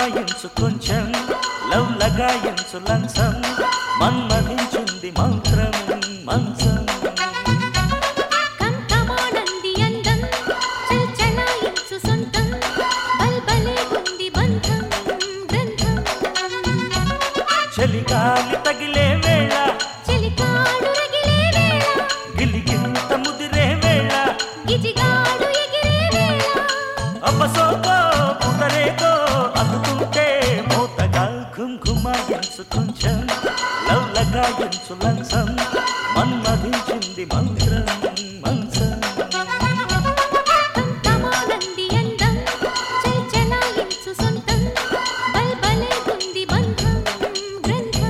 ఘుమాయించు కొంచెం లవ్ లగాయించు లంచం మన్మధించింది మంత్రం మంచం కంకమానంది అందం చల్చలాయించు సొంతం బల్బలే ఉంది బంధం గ్రంథం చలిగాలి తగిలే వేళ చెలికాడు రగిలే వేళ గిలిగింత ముదిరే వేళ గిజిగాడు ఎగిరే వేళ అపసోకో పుటరేకో అందుకుంటే మూతగా ఘుంఘుమాయించు కొంచెం లవ్ లగాయించు లంచం మన్మధించింది మంత్రం మంచం కంకమానంది అందం చల్చలాయించు సొంతం బల్బలే ఉంది బంధం గ్రంథం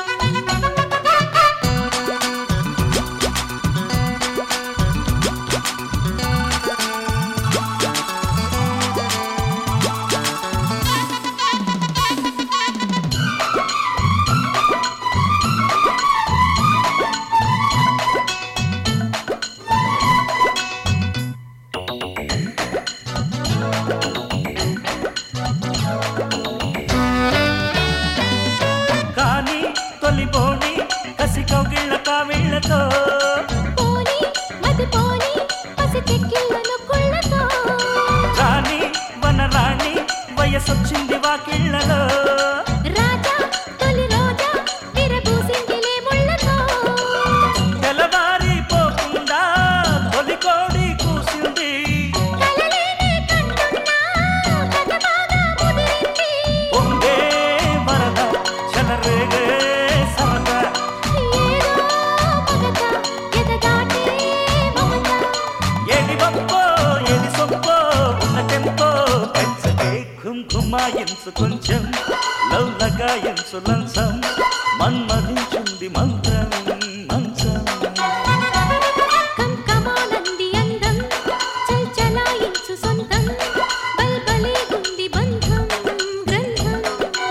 కానీ తొలిపోని కసి కౌగిళ్ళ కావిళ్ళతో పోని మది పోని పసి చెక్కిళ్ళను కుళ్ళతో రాణి వనరాణి వయసొచ్చింది వాకిళ్ళలో రాజా తొలి రోజా విరబూసిందిలే ముళ్ళతో తెల్లవారిపోకుండా తొలికోడి కూసింది కలలేనే కంటున్నా కథ బాగా ముదిరింది పొంగే వరద చెలరేగే సరదా ఏదో మగత ఎదగాటే మమత ఏది వప్పో ఏది సొప్పో ఉన్న టెంపో పెంచకే ఘుంఘుమాయించు కొంచెం లవ్ లగాయించు లంచం మన్మధించింది మంత్రం మంచం కంకమానంది అందం చల్చలాయించు సొంతం బల్బలే ఉంది బంధం గ్రంథం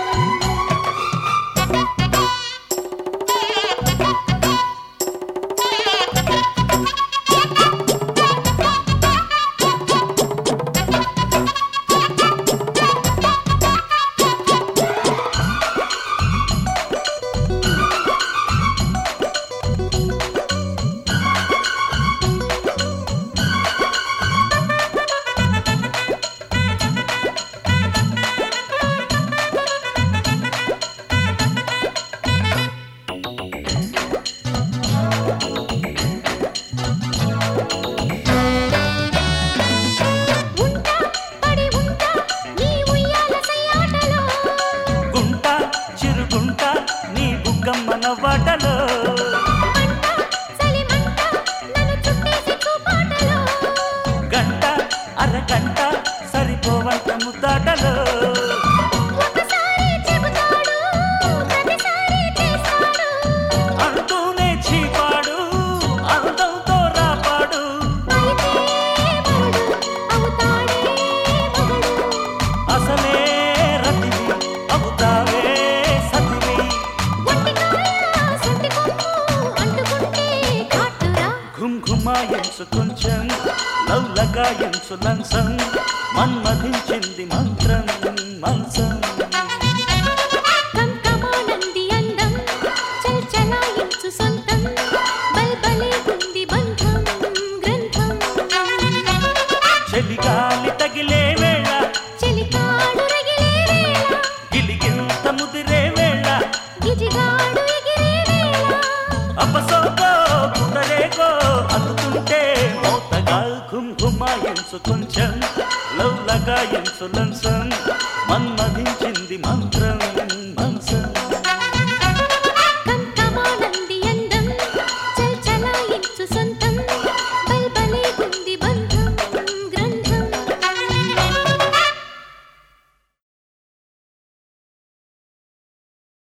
ఉంటా పడి ఉంటా నీ ఉయ్యాల సయ్యాటలో గుంట చిరుగుంట నీ బుగ్గమ్మన వాటలో మంట చలిమంట నన్ను చుట్టేసి చూపాటలో గంట అరగంట సరిపోవంట ముద్దాటలో ఒకసారి చెబుతాడు ప్రతిసారి చేస్తాడు అంటూనే చీపాడు అందంతో రాపాడు అయితే మరుడు అవుతాడే మగడు అసలే రతివి అవుతావే సతివి ఒట్టి కాళ్ళ సొంటి కొమ్ము అంటుకుంటే కాటురా ఘుంఘుమాయించు కొంచెం లవ్ లగాయించు లంచం మన్మధించింది మంత్రం మంచం కంకమానంది అందం చల్చలాయించు సొంతం బల్బలే ఉంది బంధం గ్రంథం చలిగాలి తగిలే వేళ చెలికాడు రగిలే వేళ గిలిగింత ముదిరే వేళ గిజిగాడు ఎగిరే వేళ అపసోకో పుటరేకో అందుతుంటే మోతగా ఘుంఘుమాయించు కొంచెం లవ్ లగాయించు లంచం